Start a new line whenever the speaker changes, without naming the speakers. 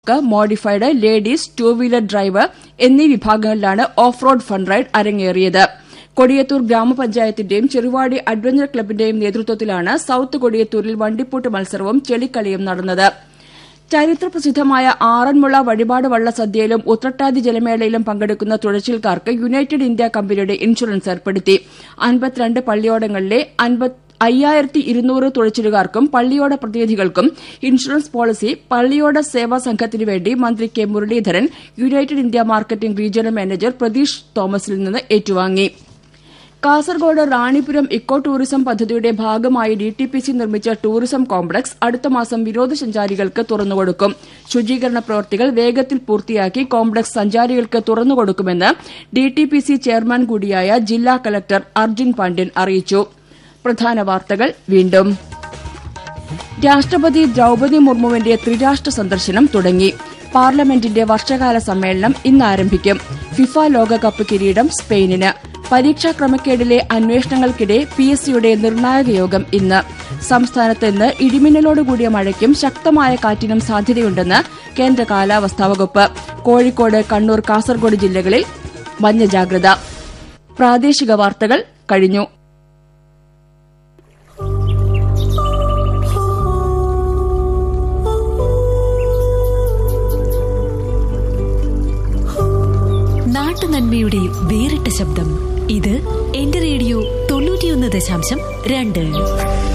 modified ladies two wheeler drive എന്നീ വിഭാഗങ്ങളിലാണ് off road fun ride അരങ്ങേറിയത് കൊടിയത്തൂർ ഗ്രാമപഞ്ചായത്തിന്റെയും ചെറുവാടി അഡ്വഞ്ചർ ക്ലബിന്റെയും നേതൃത്വത്തിലാണ് സൌത്ത് കൊടിയത്തൂരിൽ വണ്ടിപ്പൂട്ട് മത്സരവും ചെളിക്കളിയും നടന്നത് ചരിത്രപ്രസിദ്ധമായ ആറന്മുള വഴിപാട് വള്ളസദ്യയിലും ഉത്രട്ടാതി ജലമേളയിലും പങ്കെടുക്കുന്ന തുഴച്ചിൽക്കാർക്ക് യുണൈറ്റഡ് ഇന്ത്യ കമ്പനിയുടെ ഇൻഷുറൻസ് ഏർപ്പെടുത്തി അൻപത്തിരണ്ട് പള്ളിയോടങ്ങളിലെ അയ്യായിരത്തി ഇരുന്നൂറ് തുഴച്ചിലുകാർക്കും പള്ളിയോട പ്രതിനിധികൾക്കും ഇൻഷുറൻസ് പോളിസി പള്ളിയോട സേവാ സംഘത്തിനുവേണ്ടി മന്ത്രി K Muraleedharan united India marketing regional manager Pratheesh തോമസിൽ നിന്ന് ഏറ്റുവാങ്ങി കാസർകോട് റാണിപുരം ഇക്കോ ടൂറിസം പദ്ധതിയുടെ ഭാഗമായി ഡിടിപിസി നിർമ്മിച്ച ടൂറിസം കോംപ്ലക്സ് അടുത്ത മാസം വിനോദസഞ്ചാരികൾക്ക് തുറന്നുകൊടുക്കും ശുചീകരണ പ്രവൃത്തികൾ വേഗത്തിൽ പൂർത്തിയാക്കി കോംപ്ലക്സ് സഞ്ചാരികൾക്ക് തുറന്നുകൊടുക്കുമെന്ന് ഡിടിപിസി ചെയർമാൻ കൂടിയായ ജില്ലാ കലക്ടർ അർജുൻ പാണ്ഡ്യൻ അറിയിച്ചു പ്രധാന വാർത്തകൾ വീണ്ടും രാഷ്ട്രപതി ദ്രൌപതി മുർമുവിന്റെ ത്രിരാഷ്ട്ര സന്ദർശനം തുടങ്ങി പാർലമെന്റിന്റെ വർഷകാല സമ്മേളനം ഇന്ന് ആരംഭിക്കും ഫിഫ ലോകകപ്പ് കിരീടം സ്പെയിനിന് പരീക്ഷാ ക്രമക്കേടിലെ അന്വേഷണങ്ങൾക്കിടെ പി എസ് സിയുടെ നിർണായക യോഗം ഇന്ന് സംസ്ഥാനത്ത് ഇന്ന് ഇടിമിന്നലോടുകൂടിയ മഴയ്ക്കും ശക്തമായ കാറ്റിനും സാധ്യതയുണ്ടെന്ന് കേന്ദ്ര കാലാവസ്ഥാ വകുപ്പ് കോഴിക്കോട് കണ്ണൂർ കാസർഗോഡ് ജില്ലകളിൽ മഞ്ഞ ജാഗ്രത പ്രാദേശിക വാർത്തകൾ കഴിഞ്ഞു
നാട്ടുനന്മയുടെ വേറിട്ട ശബ്ദം ഇത് എന്റെ റേഡിയോ തൊണ്ണൂറ്റിയൊന്ന് ദശാംശം രണ്ട്